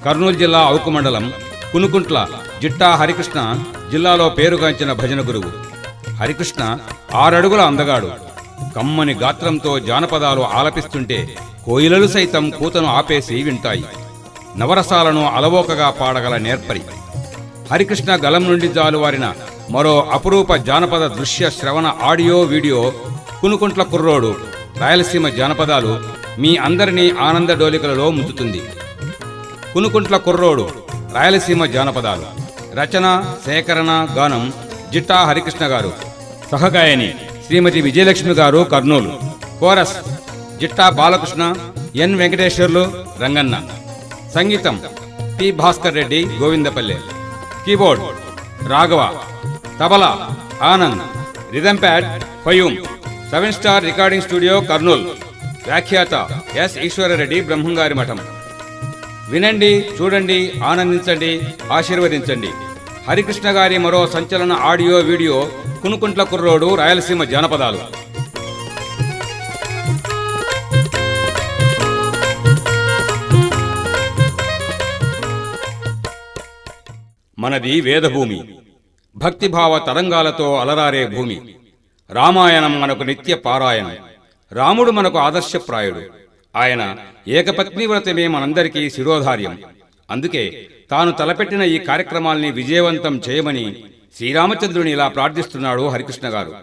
కర్నూలు జిల్లా అవుకు మండలం కునుకుంట్ల జిట్టా హరికృష్ణ జిల్లాలో పేరుగాంచిన భజన గురువు హరికృష్ణ ఆరడుగుల అందగాడు కమ్మని గాత్రంతో జానపదాలు ఆలపిస్తుంటే కోయిలలు సైతం కూతను ఆపేసి వింటాయి నవరసాలను అలవోకగా పాడగల నేర్పరి హరికృష్ణ గలం నుండి జాలువారిన మరో అపురూప జానపద దృశ్య శ్రవణ ఆడియో వీడియో కునుకుంట్ల కుర్రోడు రాయలసీమ జానపదాలు మీ అందరినీ ఆనంద డోలికలలో ముంచుతుంది కునుకుంట్ల కుర్రోడు రాయలసీమ జానపదాలు రచన సేకరణ గానం జిట్టా హరికృష్ణ గారు సహగాయని శ్రీమతి విజయలక్ష్మి గారు కర్నూలు కోరస్ జిట్టా బాలకృష్ణ ఎన్ వెంకటేశ్వర్లు రంగన్న సంగీతం P Bhaskar Reddy Govindapalle keyboard Raghava tabla Anand rhythm pad Fayoom seven star recording studio Kurnool వ్యాఖ్యాత ఎస్ ఈశ్వరరెడ్డి బ్రహ్మంగారి మఠం వినండి చూడండి ఆనందించండి ఆశీర్వదించండి హరికృష్ణ గారి మరో సంచలన ఆడియో వీడియో కునుకుంట్ల కుర్రోడు రాయలసీమ జానపదాలు మనది వేదభూమి భక్తిభావ తరంగాలతో అలరారే భూమి రామాయణం మనకు నిత్య పారాయణం రాముడు మనకు ఆదర్శప్రాయుడు ఆయన ఏకపత్ని వ్రతమే మనందరికీ శిరోధార్యం అందుకే తాను తలపెట్టిన ఈ కార్యక్రమాల్ని విజయవంతం చేయమని శ్రీరామచంద్రుని ఇలా ప్రార్థిస్తున్నాడు హరికృష్ణ గారు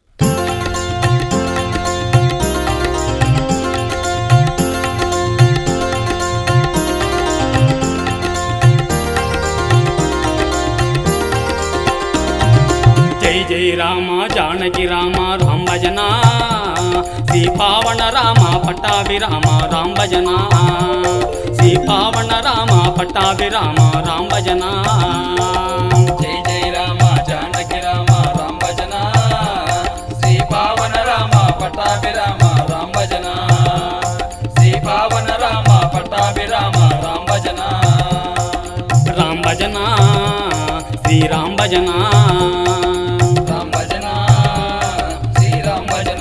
జై జై రామ జానకి రామ రామ భజన శ్రీ పావన రామ పట్టాభి రామ రామ భజన శ్రీ పావన రామ పట్టాభి రామ రామ భజన జై జై రామ జానకి రామ రామ భజన శ్రీ పావన రామ పట్టాభి రామ రామ భజన శ్రీ పావన రామ పట్టాభి రామ రామ భజన రామ భజన శ్రీ రామ భజన రామ భజన శ్రీరామ భజన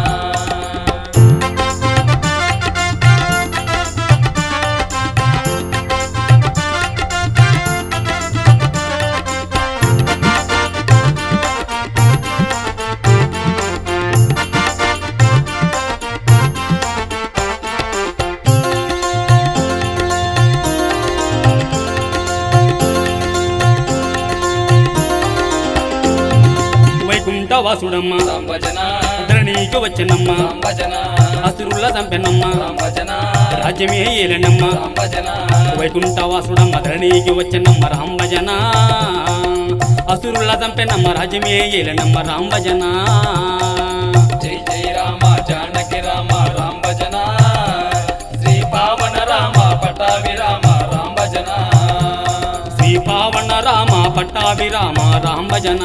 వైకుంఠ వాసుడమ్మ రామ భజన ధరణికి వచ్చనమ్మ రామ భజన అసురుల చంపెనమ్మ రామ భజన రాజ్యమే ఏలనమ్మ రామ భజన వైకుంఠ వాసుడమ్మ ధరణికి వచ్చనమ్మ రామ భజన అసురుల చంపెనమ్మ రాజ్యమే ఏలనమ్మ రామ భజన జై జై రామ జానకి రామ రామ భజన శ్రీ పావన రామ పట్టాభి రామ రామ భజన శ్రీ పావన రామ పట్టాభి రామ రామ భజన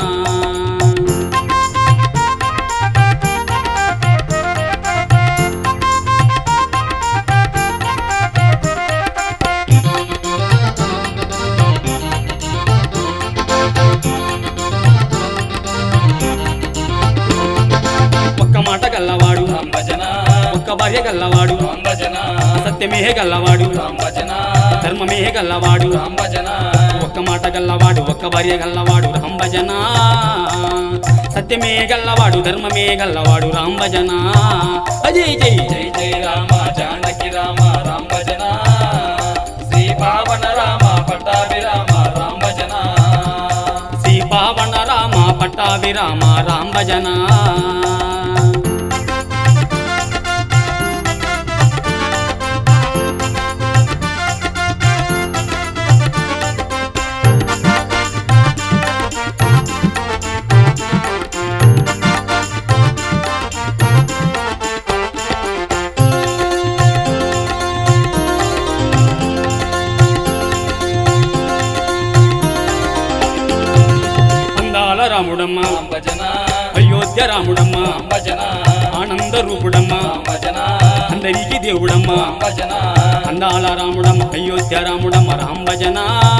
ఒక్క మాట గల్లవాడు రామ భజన ఒక్క భార్య గల్లవాడు రామ భజన సత్యమే గల్లవాడు రామ భజన ధర్మమే గల్లవాడు రామ భజన ఒక్క మాట గల్లవాడు ఒక్క భార్య గల్లవాడు రామ భజన సత్యమే గల్లవాడు ధర్మమే గల్లవాడు రామ భజన అజయ్ జై జై జై రామ జానకి రామ రామ భజన శ్రీ పావన రామ పట్టాభి రామ రామ భజన శ్రీ పావన రామ పట్టాభి రామ రామ భజన అందాల రాముడమ్మ రామ భజన అయోధ్య రాముడమ్మ రామ భజన ఆనంద రూపుడమ్మ రామ భజన అందరికీ దేవుడమ్మ రామ భజన అందాల రాముడమ్మ అయోధ్య రాముడమ్మ రామ భజన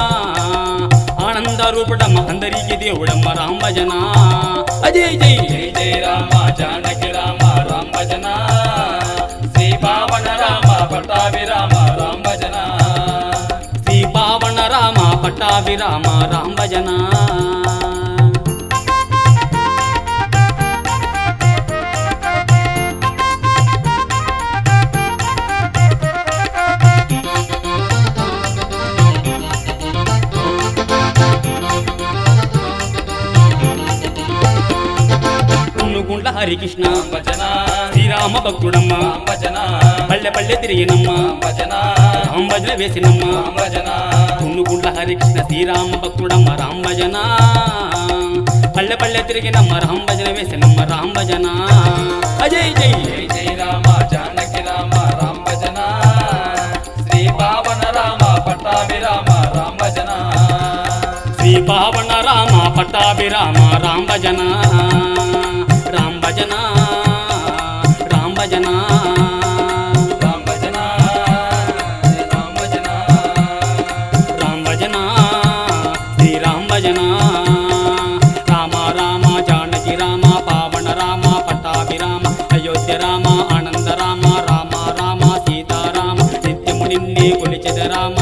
ఆనంద రూపుడమ్మ అందరికీ దేవుడమ్మ రామ భజన అజయ్ జై జై జై రామ జానకి రామ రామ భజన శ్రీ పావన రామ పట్టాభి రామ రామ భజన పట్టాభిరామ రామ భజన పున్నుగుండ్ల హరికృష్ణ రామ భజన శ్రీరామ భక్తుడమ్మ రామ భజన పల్లె పల్లె తిరిగినమ్మ రామ భజన రామ భజన వేసినమ్మ రామ భజన పున్నుగుండ్ల హరికృష్ణ శ్రీరామ భక్తుడమ్మ రామ భజన పల్లె పల్లె తిరిగినమ్మ రామ భజన వేసినమ్మ రామ భజన అజయ్ జై జై జై రామ జానకి రామ రామ భజన శ్రీ పావన రామ పట్టాభిరామ రామ భజన శ్రీ పావన రామ పట్టాభిరామ రామ భజన రామ భజన రామ భజన రామ భజన రామ భజన రామ భజన శ్రీరామ భజన రామ రామ జానకి రామ పావన రామ పట్టాభిరామ అయోధ్య రామ ఆనంద రామ రామ రామ సీతారామ నిత్యము నిన్నే కొలిచెద రామ